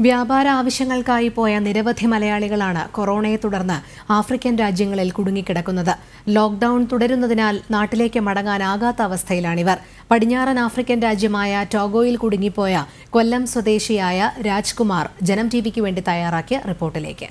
വ്യാപാര ആവശ്യങ്ങൾക്കായി പോയ നിരവധി മലയാളികളാണ് കൊറോണയെ തുടർന്ന് ആഫ്രിക്കൻ രാജ്യങ്ങളിൽ കുടുങ്ങിക്കിടക്കുന്നത് ലോക്ഡൌൺ തുടരുന്നതിനാൽ നാട്ടിലേക്ക് മടങ്ങാനാകാത്ത അവസ്ഥയിലാണിവർ പടിഞ്ഞാറൻ ആഫ്രിക്കൻ രാജ്യമായ ടോഗോയിൽ കുടുങ്ങിപ്പോയ കൊല്ലം സ്വദേശിയായ രാജ്കുമാർ ജനം ടിവിക്ക് വേണ്ടി തയ്യാറാക്കിയ റിപ്പോർട്ടിലേക്ക്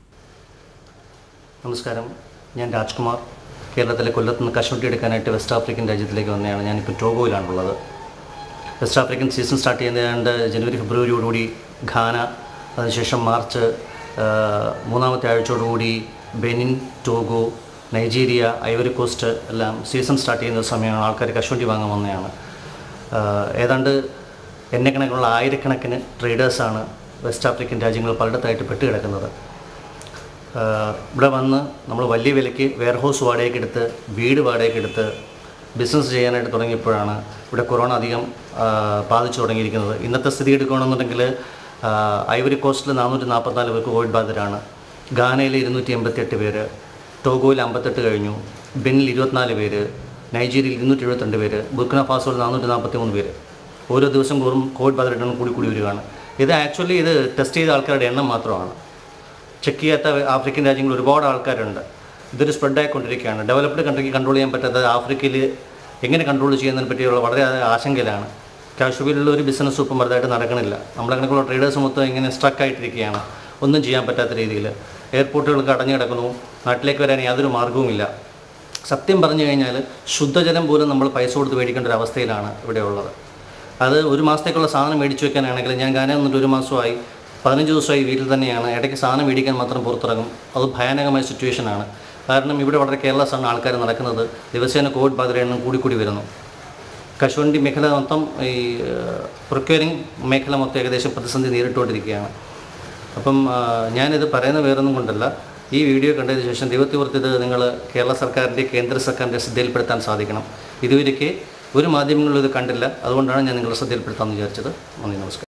നമസ്കാരം ഞാൻ രാജ്കുമാർ കേരളത്തിലെ കൊല്ലത്ത് നിന്ന് കശുവണ്ടി എടുക്കാനായിട്ട് വെസ്റ്റ് ആഫ്രിക്കൻ രാജ്യത്തിലേക്ക് വന്നതാണ് ഞാനിപ്പോൾ ടോഗോയിലാണുള്ളത് വെസ്റ്റ് ആഫ്രിക്കൻ സീസൺ സ്റ്റാർട്ട് ചെയ്യുന്ന ഏതാണ്ട് ജനുവരി ഫെബ്രുവരിയോടുകൂടി ഘാന അതിനുശേഷം മാർച്ച് ആ, മൂന്നാമത്തെ ആഴ്ചയോടുകൂടി Benin Togo Nigeria Ivory Coast എല്ലാം സീസൺ സ്റ്റാർട്ട് ചെയ്യുന്ന സമയമാണ് ആൾക്കാർ കശുവണ്ടി വാങ്ങാൻ വന്നതാണ് ആ, ഏതാണ്ട് എന്നെ കണക്കുള്ള ആയിരക്കണക്കിന് ട്രേഡേഴ്സാണ് വെസ്റ്റ് ആഫ്രിക്കൻ രാജ്യങ്ങൾ പലയിടത്തായിട്ട് പെട്ടുകിടക്കുന്നത് ആഹ് ഇവിടെ വന്ന് നമ്മൾ വലിയ വിലയ്ക്ക് വെയർഹൗസ് വാടകയ്ക്ക് എടുത്ത് വീട് വാടകയ്ക്ക് എടുത്ത് ബിസിനസ് ചെയ്യാനായിട്ട് തുടങ്ങിയപ്പോഴാണ് ഇവിടെ കൊറോണ അധികം ആഹ് ബാധിച്ചു തുടങ്ങിയിരിക്കുന്നത് ഇന്നത്തെ സ്ഥിതി എടുക്കുകയാണെന്നുണ്ടെങ്കിൽ ആഹ് ഐവറി കോസ്റ്റിൽ നാനൂറ്റി നാൽപ്പത്തിനാല് പേർക്ക് കോവിഡ് ബാധിതരാണ് ഗാനയിൽ ഇരുന്നൂറ്റി എൺപത്തിയെട്ട് പേര് ടോഗോയിൽ അമ്പത്തെട്ട് കഴിഞ്ഞു ബെനിൽ ഇരുപത്തിനാല് പേര് നൈജീരിയയിൽ ഇരുന്നൂറ്റി എഴുപത്തിരണ്ട് പേര് ബുർക്കിന ഫാസോയിൽ നാനൂറ്റി നാൽപ്പത്തി മൂന്ന് പേര് ഓരോ ദിവസം തോറും കോവിഡ് ബാധിതരുടെ എണ്ണം കൂടി കൂടി വരികയാണ് ഇത് ആക്ച്വലി ഇത് ടെസ്റ്റ് ചെയ്ത ആൾക്കാരുടെ എണ്ണം മാത്രമാണ് ചെക്ക് ചെയ്യാത്ത ആഫ്രിക്കൻ രാജ്യങ്ങളിൽ ഒരുപാട് ആൾക്കാരുണ്ട് ഇതൊരു സ്പ്രെഡായിക്കൊണ്ടിരിക്കുകയാണ് ഡെവലപ്ഡ് കൺട്രിക്ക് കൺട്രോൾ ചെയ്യാൻ പറ്റാത്തത് ആഫ്രിക്കയിൽ എങ്ങനെ കൺട്രോൾ ചെയ്യുന്നതിനെ പറ്റിയുള്ള വളരെ ആശങ്കയിലാണ് കാശ്മീരിലുള്ള ഒരു ബിസിനസ് ഇപ്പം വലുതായിട്ട് നടക്കണില്ല നമ്മളങ്ങനെയുള്ള ട്രേഡേഴ്സ് മൊത്തം ഇങ്ങനെ സ്ട്രക്ക് ആയിട്ടിരിക്കുകയാണ് ഒന്നും ചെയ്യാൻ പറ്റാത്ത രീതിയിൽ എയർപോർട്ടുകളൊക്കെ അടഞ്ഞു കിടക്കുന്നു നാട്ടിലേക്ക് വരാൻ യാതൊരു മാർഗവുമില്ല സത്യം പറഞ്ഞു കഴിഞ്ഞാൽ ശുദ്ധജലം പോലും നമ്മൾ പൈസ കൊടുത്ത് മേടിക്കേണ്ട ഒരു അവസ്ഥയിലാണ് ഇവിടെ ഉള്ളത് അത് ഒരു മാസത്തേക്കുള്ള സാധനം മേടിച്ചു വെക്കാനാണെങ്കിൽ ഞാൻ ഗാന വന്നിട്ട് ഒരു മാസമായി പതിനഞ്ച് ദിവസമായി വീട്ടിൽ തന്നെയാണ് ഇടയ്ക്ക് സാധനം മേടിക്കാൻ മാത്രം പുറത്തിറങ്ങും അത് ഭയാനകമായ സിറ്റുവേഷനാണ് കാരണം ഇവിടെ വളരെ കെയർലെസ് ആണ് ആൾക്കാർ നടക്കുന്നത് ദിവസേന കോവിഡ് ബാധിതരുടെ എണ്ണം കൂടിക്കൂടി വരുന്നു കശുവണ്ടി മേഖല മൊത്തം ഈ പ്രൊക്യൂറിങ് മേഖല മൊത്തം ഏകദേശം പ്രതിസന്ധി നേരിട്ടുകൊണ്ടിരിക്കുകയാണ് അപ്പം ആ, ഞാനിത് പറയുന്ന വേറൊന്നും കൊണ്ടല്ല ഈ വീഡിയോ കണ്ടതിന് ശേഷം ദൈവത്തിവർത്ത് ഇത് നിങ്ങൾ കേരള സർക്കാരിൻ്റെ കേന്ദ്ര സർക്കാരിൻ്റെ ശ്രദ്ധയിൽപ്പെടുത്താൻ സാധിക്കണം ഇതുവരെയ്ക്ക് ഒരു മാധ്യമങ്ങളിലും ഇത് കണ്ടില്ല അതുകൊണ്ടാണ് ഞാൻ നിങ്ങളുടെ ശ്രദ്ധയിൽപ്പെടുത്താമെന്ന് വിചാരിച്ചത് നന്ദി നമസ്കാരം